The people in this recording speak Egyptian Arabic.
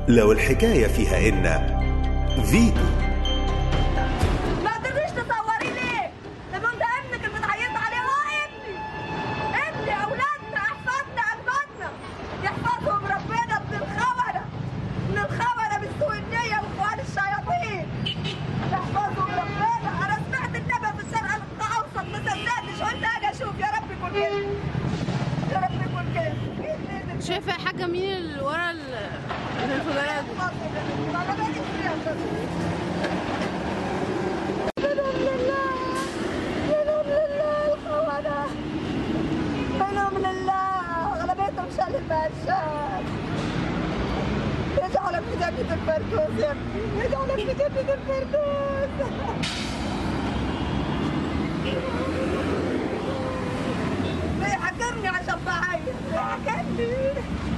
لو الحكاية فيها إن فيتو ما قدرتيش تصوري ليه؟ لما انت ابنك اللي بتعيط عليه هو ابني ابني اولادنا احفادنا اجدادنا يحفظهم ربنا من الخونه من الخونه من سوء النيه واخوان الشياطين يحفظهم ربنا انا سمعت النبي في الشرق الاوسط ما صدقتش قلت اجي اشوف يا رب يكون كده يا رب يكون كده شايفه يا حاجه مين اللي ورا ال- الانفجارات دي؟ منهم لله غلبتهم شال المهشات يجعلك في جنة الفردوس يا ابني يجعلك في جنة الفردوس بيحكرني عشان بعيط بيحكرني